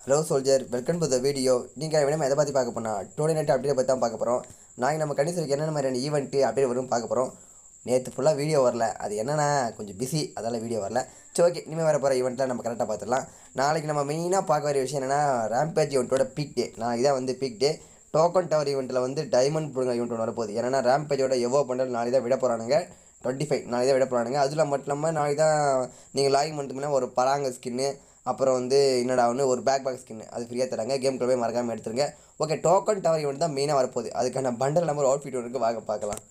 hello soldier welcome to the video நீங்கள் விட எதை பற்றி பார்க்க போனால் டோனி நைட் அப்டேட் பற்றி தான் பார்க்க போகிறோம் நாளைக்கு நம்ம கண்டிப்பாக என்னென்ன மாதிரியான ஈவெண்ட்டு அப்டேட் வரும் பார்க்க போகிறோம் நேற்று ஃபுல்லாக வீடியோ வரல அது என்னென்னா கொஞ்சம் பிஸி அதால் வீடியோ வரல சரி ஓகே இனிமேல் வர போகிற ஈவெண்ட்டில் நம்ம கரெக்டாக பார்த்துடலாம் நாளைக்கு நம்ம மெயினாக பார்க்க வேண்டிய விஷயம் என்னென்னா ரேம்பேஜ் ஈவெண்ட்டோட பீக் டே நான் இதான் வந்து பீக் டே டோக்கன் டவர் ஈவெண்ட்டில் வந்து டைமண்ட் பிடுங்க ஈவெண்ட் ஒன்று வரப்போகுது ஏன்னா ரேம்பேஜோட எவ்வளோ பண்டல் நாளைக்கு தான் விட போகிறானுங்க டுவெண்ட்டி ஃபைவ் நாளைக்கு தான் விட போகிறானுங்க அதில் மட்டும் இல்லாமல் நாளைக்கு தான் நீங்கள் லாகிங் பண்ணிட்டுனா ஒரு பராங்க ஸ்கின்னு அப்புறம் வந்து என்னடா ஒன்று ஒரு பேக் பேக் ஸ்கின் அது ஃப்ரீயாக தராங்க கேம் போய் மறக்காமல் எடுத்துருங்க ஓகே டோக்கன் டவர் ஈவெண்ட் தான் மெயினாக வரப்போகுது அதுக்கான பண்டல் நம்பர் அவுட்ஃபிட் ஒன்று வாங்க பார்க்கலாம்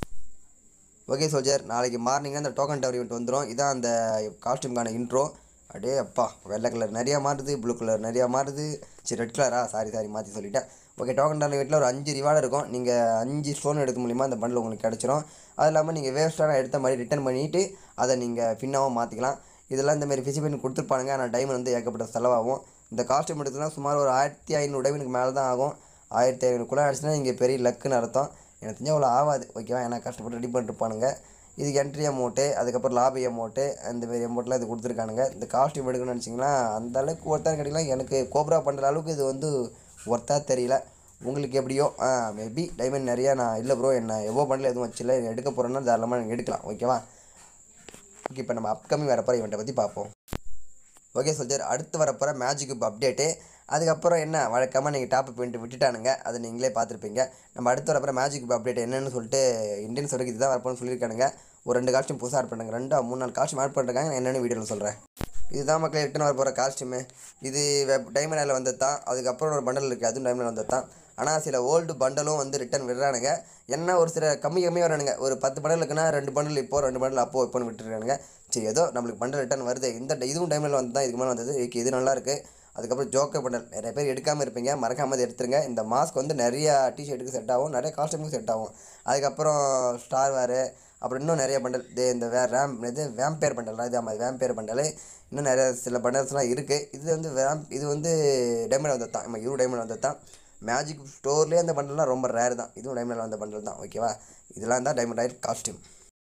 ஓகே சோல்ஜர் நாளைக்கு மார்னிங் அந்த டோக்கன் டவர் ஈவெண்ட் வந்துடும் இதான் அந்த காஸ்டியூம்கான இன்ட்ரோ அடே அப்பா வெள்ளை கலர் நிறையா மாறுது ப்ளூ கலர் நிறையா மாறுது சரி ரெட் கலரா சாரி சாரி மாற்றி சொல்லிட்டேன் ஓகே டோக்கன் டவர் ஈவெண்ட்டில் ஒரு அஞ்சு ரிவார்டு இருக்கும் நீங்கள் அஞ்சு ஸ்டோன் எடுக்க மூலிமா அந்த பண்டில் உங்களுக்கு கிடச்சிரும் அது இல்லாமல் நீங்கள் வேஸ்ட்டான எடுத்த மாதிரி ரிட்டர்ன் பண்ணிவிட்டு அதை நீங்கள் ஃபின்னாகவும் மாற்றிக்கலாம் இதெல்லாம் இந்த மாதிரி ஃபிசிபின் கொடுத்துருப்பானுங்க ஆனால் டைமண்ட் வந்து ஏகப்பட்ட செலவாகும் இந்த காஸ்டியூம் எடுத்ததுனா சுமார் ஒரு ஆயிரத்தி ஐநூறு டைமனுக்கு மேலே தான் ஆகும் ஆயிரத்தி ஐநூறுக்குள்ளே ஆயிடுச்சுன்னா இங்கே பெரிய லக்குன்னு அர்த்தம் எனக்கு தெரிஞ்ச அவ்வளோ ஆகாது ஓகேவா ஏன்னா கஷ்டப்பட்டு ரெடி பண்ணிருப்பானுங்க இதுக்கு என்ட்ரி அமௌண்ட்டு அதுக்கப்புறம் லாபி அமௌண்ட்டு அந்த மாதிரி அமௌண்ட்லாம் இது கொடுத்துருக்கானுங்க இந்த காஸ்டியூம் எடுக்கணும்னு நினச்சிங்கன்னா அந்த அளவுக்கு ஒர்த்தாக கிடைக்கலாம் எனக்கு கோப்ரா பண்ணுற அளவுக்கு இது வந்து ஒர்த்தாக தெரியல உங்களுக்கு எப்படியோ ஆ மேபி டைமண்ட் நிறையா நான் இல்லை ப்ரோ என்ன எவ்வளோ பண்ணல எதுவும் வச்சில்ல எடுக்க போகிறேன்னா தாராளமாக நீங்கள் எடுக்கலாம் ஓகேவா ஓகே இப்போ நம்ம அப்கமிங் வரப்போகிற இவன்ட்டை பற்றி பார்ப்போம் ஓகே சொல்ஜர் அடுத்து வரப்போகிற மேஜிக் குப் அப்டேட்டு அதுக்கப்புறம் என்ன வழக்கமாக நீங்கள் டாப் பண்ணிட்டு விட்டுட்டானுங்க அதை நீங்களே பார்த்துருப்பீங்க நம்ம அடுத்து வரப்போகிற மேஜிக் குப் அப்டேட் என்னன்னு சொல்லிட்டு இந்தியன் சொல்லிக்கு இதுதான் வரப்போன்னு சொல்லியிருக்கானுங்க ஒரு ரெண்டு காஸ்டியூம் புதுசாக ஆட் பண்ணுறாங்க ரெண்டு மூணு நாலு காஸ்டியூம் ஆட் பண்ணுறாங்க நான் என்னென்னு வீடியோவில் சொல்கிறேன் இதுதான் மக்கள் ரிட்டன் வர போகிற காஸ்டியூமு இது வெப் டைமண்டில் வந்தது தான் அதுக்கப்புறம் ஒரு பண்டல் இருக்குது அதுவும் டைமில் வந்தது தான் ஆனால் சில ஓல்டு பண்டலும் வந்து ரிட்டன் விடுறானுங்க என்ன ஒரு சில கம்மி கம்மியாக வரானுங்க ஒரு பத்து பண்டல் இருக்குன்னா ரெண்டு பண்டல் இப்போ ரெண்டு பண்டல் அப்போ இப்போன்னு விட்டுருக்கானுங்க சரி ஏதோ நம்மளுக்கு பண்டல் ரிட்டன் வருது இந்த இதுவும் டைமில் வந்து தான் இதுக்கு மேலே வந்தது ஓகே இது நல்லா இருக்குது அதுக்கப்புறம் ஜோக்கர் பண்டல் நிறைய பேர் எடுக்காமல் இருப்பீங்க மறக்காமல் அதை எடுத்துருங்க இந்த மாஸ்க் வந்து நிறையா டிஷர்ட்டுக்கு செட் ஆகும் நிறைய காஸ்டியூமுக்கு செட் ஆகும் அதுக்கப்புறம் ஸ்டார் வேறு அப்புறம் இன்னும் நிறைய பண்டல் இது இந்த வே ரேம் இது வேம்பேர் பண்டல் இது ஆமாம் வேம்பேர் பண்டல் இன்னும் நிறைய சில பண்டல்ஸ்லாம் இருக்குது இது வந்து வேம் இது வந்து டைமண்ட் வந்தது தான் நம்ம இரு டைமண்ட் வந்தது தான் மேஜிக் ஸ்டோர்லேயே அந்த பண்டல்லாம் ரொம்ப ரேர் தான் இதுவும் டைமண்டில் வந்த பண்டல் தான் ஓகேவா இதெல்லாம் தான் டைமண்ட் ஆயில் காஸ்டியூம்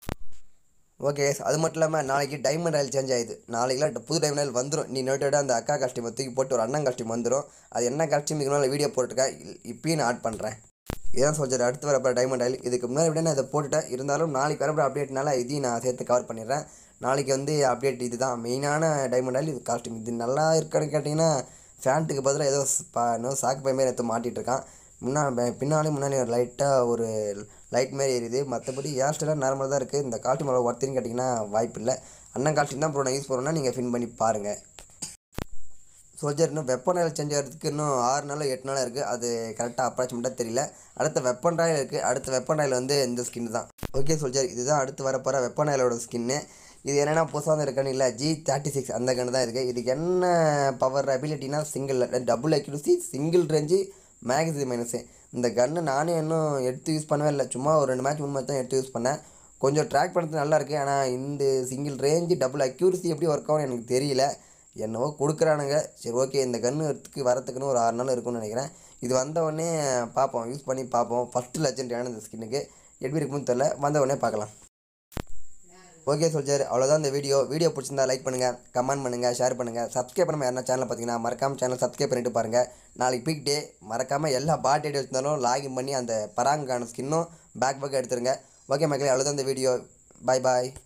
ஓகே அது மட்டும் இல்லாமல் நாளைக்கு டைமண்ட் ஆயில் சேஞ்ச் ஆகுது நாளைக்குலாம் புது டைமண்ட் ஆயில் வந்துடும் நீ நோட்டோட அந்த அக்கா காஸ்டியூமை தூக்கி போட்டு ஒரு அண்ணன் காஸ்டியூம் வந்துடும் அது என்ன காஸ்டியூம் இதுக்கு வீடியோ போட்டுருக்கேன் இப்பயும் நான் ஆட் பண்ணுறேன் இதான் சொல்கிறேன் அடுத்து வரப்போ டைமண்ட் ஆயில் இதுக்கு முன்னாடி விட நான் இதை போட்டுட்டேன் இருந்தாலும் நாளைக்கு வரப்போ அப்டேட்னால இதையும் நான் சேர்த்து கவர் பண்ணிடுறேன் நாளைக்கு வந்து அப்டேட் இது தான் மெயினான டைமண்ட் ஆயில் இது காஸ்டியூம் இது நல்லா இருக்கான்னு கேட்டிங்கன்னா ஃபேண்ட்டுக்கு பதிலாக ஏதோ பா இன்னும் சாக்கு பை மாரி எடுத்து மாட்டிகிட்டு இருக்கான் முன்னா பின்னாலே முன்னாடி ஒரு லைட்டாக ஒரு லைட் மாரி எரியுது மற்றபடி ஹேர் ஸ்டைலாக நார்மலாக தான் இருக்குது இந்த காஸ்டியூம் அவ்வளோ ஒர்த்துன்னு கேட்டிங்கன்னா வாய்ப்பு இல்லை அண்ணன் காஸ்டியூம் தான் ப்ரோ நான் யூஸ் பண்ணுறேன்னா நீங்கள் ஃபின் பண்ணி பாருங்கள் சோல்ஜர் இன்னும் வெப்பன் ஆயில் சேஞ்ச் ஆகிறதுக்கு இன்னும் ஆறு நாள் எட்டு நாள் இருக்குது அது கரெக்டாக அப்ராச்மெண்ட்டாக தெரியல அடுத்த வெப்பன் ஆயில் இருக்குது அடுத்த வெப்பன் ஆயில் வந்து இந்த ஸ்கின் தான் ஓகே சோல்ஜர் இதுதான் அடுத்து வரப்போகிற வெப்பன் ஆயிலோட ஸ்கின்னு இது என்னென்னா புதுசாக வந்து இருக்கான்னு இல்லை ஜி தேர்ட்டி சிக்ஸ் அந்த கன்று தான் இருக்குது இதுக்கு என்ன பவர் அபிலிட்டினா single double accuracy single range maxi minus இந்த கன்று நானே இன்னும் எடுத்து யூஸ் பண்ணவே இல்லை சும்மா ஒரு ரெண்டு மேட்ச் மூணு மேட்ச் தான் எடுத்து யூஸ் பண்ணேன் கொஞ்சம் ட்ராக் பண்ணுறது நல்லா இருக்குது ஆனால் இந்த சிங்கிள் ரேஞ்சு டபுள் அக்யூரசி எப்படி ஒர்க் ஆகும்னு எனக்கு தெரியல என்னவோ கொடுக்குறானுங்க சரி ஓகே இந்த கன்று எடுத்துக்கு வரத்துக்குன்னு ஒரு ஆறு நாள் இருக்கும்னு நினைக்கிறேன் இது வந்த உடனே பார்ப்போம் யூஸ் பண்ணி பார்ப்போம் ஃபஸ்ட்டு லெஜெண்டான இந்த ஸ்கின்னுக்கு எப்படி இருக்குன்னு தெரில வந்த உடனே பார்க்கலாம் ஓகே சொல்ஜர் அவ்வளோதான் இந்த வீடியோ வீடியோ பிடிச்சிருந்தா லைக் பண்ணுங்கள் கமெண்ட் பண்ணுங்கள் ஷேர் பண்ணுங்கள் சப்ஸ்கிரைப் பண்ணாமல் யாரா சேனல் பார்த்தீங்கன்னா மறக்காமல் சேனல் சப்ஸ்கிரைப் பண்ணிட்டு பாருங்கள் நாளைக்கு பிக் டே மறக்காமல் எல்லா பாட் ஐடி வச்சிருந்தாலும் லாகின் பண்ணி அந்த பராங்கான ஸ்கின்னும் பேக் பேக் எடுத்துருங்க ஓகே மக்களே அவ்வளோதான் இந்த வீடியோ பாய் பாய்